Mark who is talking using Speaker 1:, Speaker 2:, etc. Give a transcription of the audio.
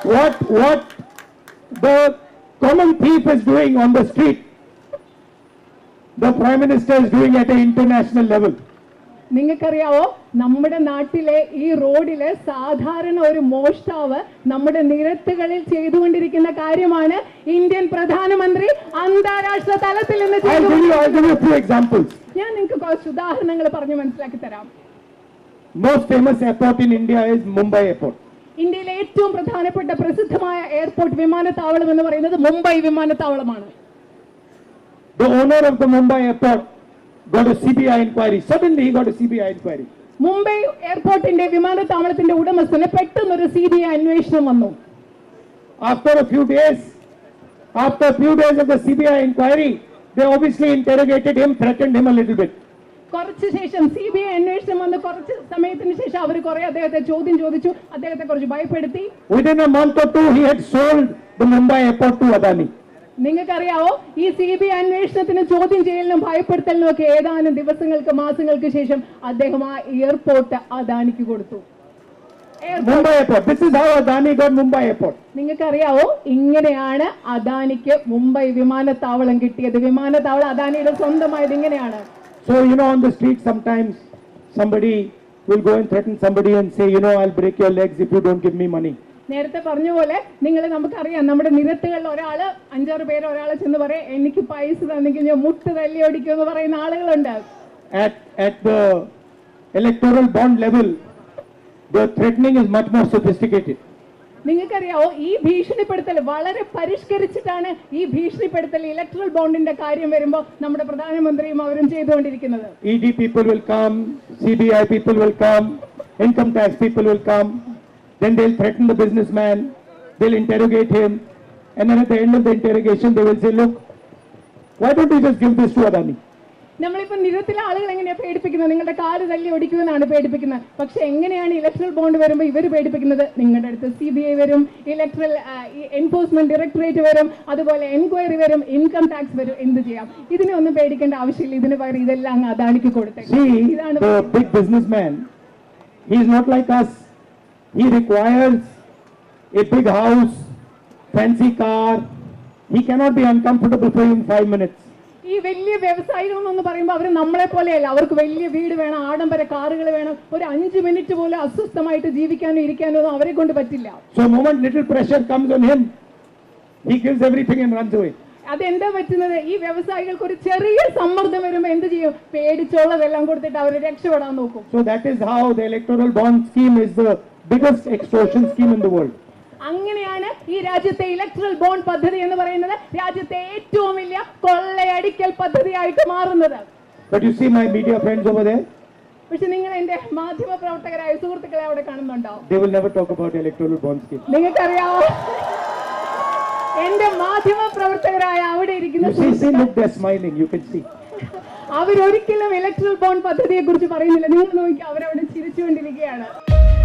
Speaker 1: what what the common thief is doing on the street, the Prime Minister is doing at an international level.
Speaker 2: നിങ്ങൾക്കറിയാവോ നമ്മുടെ നാട്ടിലെ ഈ റോഡില് സാധാരണ ഒരു മോഷ്ടാവ് നമ്മുടെ നിരത്തുകളിൽ ചെയ്തുകൊണ്ടിരിക്കുന്ന കാര്യമാണ് ഇന്ത്യൻ പ്രധാനമന്ത്രി അന്താരാഷ്ട്ര തലത്തിൽ നിന്ന്
Speaker 1: I'll give you, I'll give you a few examples.
Speaker 2: ഞാൻ നിങ്ങൾക്ക് കുറച്ച് ഉദാഹരണങ്ങൾ പറഞ്ഞു മനസ്സിലാക്കി തരാം
Speaker 1: Most famous airport in India is Mumbai Airport.
Speaker 2: ഇന്ത്യയിലെ ഏറ്റവും പ്രധാനപ്പെട്ട പ്രസിദ്ധമായ എയർപോർട്ട് വിമാനത്താവളം എന്ന് പറയുന്നത് Mumbai വിമാനത്താവളമാണ്
Speaker 1: The owner of the Mumbai Airport got a CBI inquiry. Suddenly he got a CBI inquiry.
Speaker 2: Mumbai എയർപോർട്ടിന്റെ വിമാനത്താവളത്തിന്റെ ഉടമസ്ഥന് പെട്ടെന്നൊരു സി ബി ഐ അന്വേഷണം വന്നു
Speaker 1: After a few days, after a few days of the CBI inquiry, they obviously interrogated him, threatened him a little bit.
Speaker 2: കുറച്ച് ശേഷം C B I അന്വേഷണം വന്ന് കുറച്ച് സമയത്തിന് ശേഷം അവർ കുറെ അദ്ദേഹത്തെ ചോദ്യം ചോദിച്ചു അദ്ദേഹത്തെ കുറച്ച് ഭയപ്പെടുത്തി
Speaker 1: Within a month or two, he had sold the Mumbai airport to Adani.
Speaker 2: നിങ്ങൾക്കറിയാവോ ഈ സി ബി ഐ അന്വേഷണത്തിന് ചോദ്യം ചെയ്യലിനും ഭയപ്പെടുത്തലിനും ഒക്കെ ഏതാനും ദിവസങ്ങൾക്ക് മാസങ്ങൾക്ക് ശേഷം അദ്ദേഹം ആ എയർപോർട്ട് അദാനിക്ക് കൊടുത്തു airport
Speaker 1: Mumbai airport. This is how Adani got Mumbai airport.
Speaker 2: നിങ്ങൾക്കറിയാവോ ഇങ്ങനെയാണ് അദാനിക്ക് മുംബൈ വിമാനത്താവളം കിട്ടിയത് വിമാനത്താവളം അദാനിയുടെ സ്വന്തമായത് ഇങ്ങനെയാണ്
Speaker 1: So, you know, on the street, sometimes somebody will go and threaten somebody and say, you know, I'll break your legs if you don't give me money.
Speaker 2: നേരത്തെ പറഞ്ഞ പോലെ നിങ്ങൾ നമുക്കറിയാം നമ്മുടെ നിരത്തുകളിൽ ഒരാള് അഞ്ചാറ് പേര് ഒരാളെ ചെന്ന് പറയും എനിക്ക് പൈസ തന്നെങ്കിൽ ഞാൻ മുട്ട് തല്ലി ഓടിക്കും എന്ന് പറയുന്ന ആളുകളുണ്ട്
Speaker 1: At, at the electoral bond level, the threatening is much more sophisticated.
Speaker 2: നിങ്ങൾക്കറിയാവോ ഈ ഭീഷണിപ്പെടുത്തൽ വളരെ പരിഷ്കരിച്ചിട്ടാണ് ഈ ഭീഷണിപ്പെടുത്തൽ ഇലക്ട്രൽ ബോണ്ടിന്റെ കാര്യം വരുമ്പോൾ നമ്മുടെ പ്രധാനമന്ത്രിയും അവരും ചെയ്തുകൊണ്ടിരിക്കുന്നത്
Speaker 1: ED people will come, CBI people will come, income tax people will come, then they'll threaten the businessman, they'll interrogate him, and then at the end of the interrogation, they will say, look, why don't you just give this to Adani?
Speaker 2: നമ്മളിപ്പോ നിരത്തിലെ ആളുകൾ എങ്ങനെയാ പേടിപ്പിക്കുന്നത് നിങ്ങളുടെ കാല് തല്ലി ഒടിക്കുമെന്നാണ് പേടിപ്പിക്കുന്നത് പക്ഷെ എങ്ങനെയാണ് electoral bond വരുമ്പോൾ ഇവർ പേടിപ്പിക്കുന്നത് നിങ്ങളുടെ അടുത്ത് സി ബി ഐ വരും ഇലക്ട്രൽ എൻഫോഴ്സ്മെന്റ് ഡയറക്ടറേറ്റ് വരും അതുപോലെ എൻക്വയറി വരും ഇൻകം ടാക്സ് വരും എന്ത് ചെയ്യാം ഇതിനെ ഒന്നും പേടിക്കേണ്ട ആവശ്യമില്ല ഇതിന് പകരം ഇതെല്ലാം അങ്ങ് അദാനിക്ക് കൊടുത്തേക്കും
Speaker 1: See,
Speaker 2: ഇതാണ്
Speaker 1: the big businessman, he is not like us. He requires a big house, fancy car. He cannot be uncomfortable for even five minutes.
Speaker 2: ഈ വലിയ വ്യവസായികൾ എന്ന് പറയുമ്പോൾ അവർ നമ്മളെ പോലെയല്ല അവർക്ക് വലിയ വീട് വേണം ആഡംബര കാറുകൾ വേണം ഒരു അഞ്ച് മിനിറ്റ് പോലും അസ്വസ്ഥമായിട്ട് ജീവിക്കാനോ ഇരിക്കാനോ ഒന്നും അവരെ കൊണ്ട് പറ്റില്ല
Speaker 1: So, moment little pressure comes on him, he gives everything and runs away.
Speaker 2: അതെന്താ പറ്റുന്നത് ഈ വ്യവസായികൾക്ക് ഒരു ചെറിയ സമ്മർദ്ദം വരുമ്പോൾ എന്ത് ചെയ്യും പേടിച്ചുള്ളതെല്ലാം കൊടുത്തിട്ട് അവർ രക്ഷപ്പെടാൻ നോക്കും
Speaker 1: So, that is how the electoral bond scheme is the biggest extortion scheme in the world.
Speaker 2: അങ്ങനെയാണ് ഈ രാജ്യത്തെ ഇലക്ട്രൽ ബോണ്ട് പദ്ധതി എന്ന് പറയുന്നത് രാജ്യത്തെ ഏറ്റവും വലിയ കൊള്ളയടിക്കൽ പദ്ധതിയായിട്ട് മാറുന്നത്
Speaker 1: But you see my media friends over there,
Speaker 2: പക്ഷെ നിങ്ങൾ എന്റെ മാധ്യമ പ്രവർത്തകരായ സുഹൃത്തുക്കളെ അവിടെ കാണുന്നുണ്ടോ
Speaker 1: they will never talk about electoral bond scheme.
Speaker 2: നിങ്ങൾക്കറിയാവോ എന്റെ മാധ്യമ പ്രവർത്തകരായ അവിടെ ഇരിക്കുന്ന
Speaker 1: You see, see,
Speaker 2: സുഹൃത്തുക്കൾ
Speaker 1: look, they're smiling, you can see.
Speaker 2: അവരൊരിക്കലും ഇലക്ട്രൽ ബോണ്ട് പദ്ധതിയെ കുറിച്ച് പറയുന്നില്ല നിങ്ങൾ നോക്കി അവരവിടെ ചിരിച്ചുകൊണ്ടിരിക്കുകയാണ്